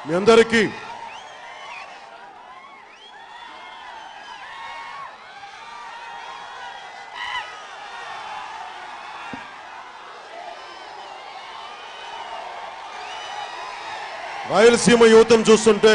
మీ అందరికీ రాయలసీమ యువతను చూస్తుంటే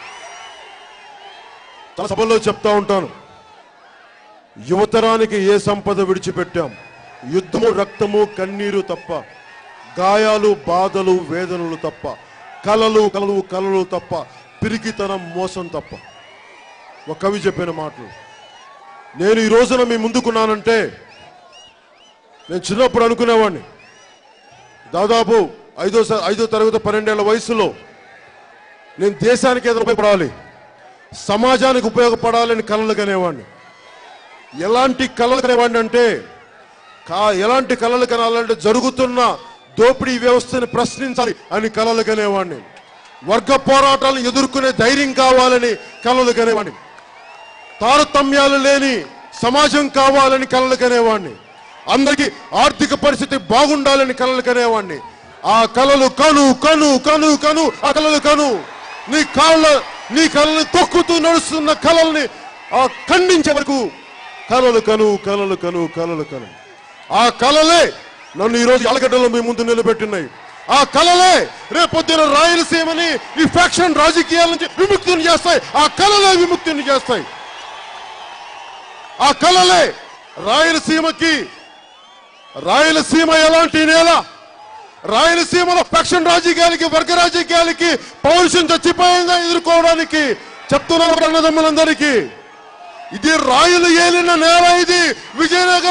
చాలా సభల్లో చెప్తా ఉంటాను యువతరానికి ఏ సంపద విడిచిపెట్టాం యుద్ధము రక్తము కన్నీరు తప్ప గాయాలు బాధలు వేదనలు తప్ప కలలు కలలు కలలు తప్ప పిరికితనం మోసం తప్ప ఒక కవి చెప్పిన మాటలు నేను ఈ రోజున మీ ముందుకున్నానంటే నేను చిన్నప్పుడు అనుకునేవాడిని దాదాపు ఐదో స- ఐదో తరగతి పన్నెండేళ్ల వయసులో నేను దేశానికి ఏదో ఉపయోగపడాలి సమాజానికి ఉపయోగపడాలని కలలు కనేవాడిని ఎలాంటి కళలు కనేవాడిని అంటే కా ఎలాంటి కళలు కనాలంటే జరుగుతున్న దోపిడీ వ్యవస్థని ప్రశ్నించాలి అని కలలు కనేవాడిని వర్గ పోరాటాలను ఎదుర్కొనే ధైర్యం కావాలని కలలు కనేవాడిని తారతమ్యాలు లేని సమాజం కావాలని కలలు కనేవాడిని అందరికీ ఆర్థిక పరిస్థితి బాగుండాలని కలలు కనేవాడిని ఆ కలలు కను కను కను కను ఆ కలలు కను నీ కాళ్ళ నీ కళని తొక్కుతూ నడుస్తున్న కళల్ని ఆ ఖండించే వరకు కలలు కను కలలు కను కలలు కను ఆ కలలే నన్ను ఈరోజు అలగడ్డలో మీ ముందు నిలబెట్టున్నాయి ఆ కలలే రేపొద్దున రాయలసీమని ఈ ఫ్యాక్షన్ రాజకీయాల నుంచి విముక్తిని చేస్తాయి ఆ కలలే విముక్తిని చేస్తాయి ఆ కలలే రాయలసీమకి రాయలసీమ ఎలాంటి నేల రాయలసీమలో ఫ్యాక్షన్ రాజకీయాలకి వర్గ రాజకీయాలకి పౌరుషం చచ్చిపోయంగా ఎదుర్కోవడానికి చెప్తున్నాను అన్నదమ్ములందరికీ ఇది రాయలు ఏలిన నేల ఇది విజయనగరం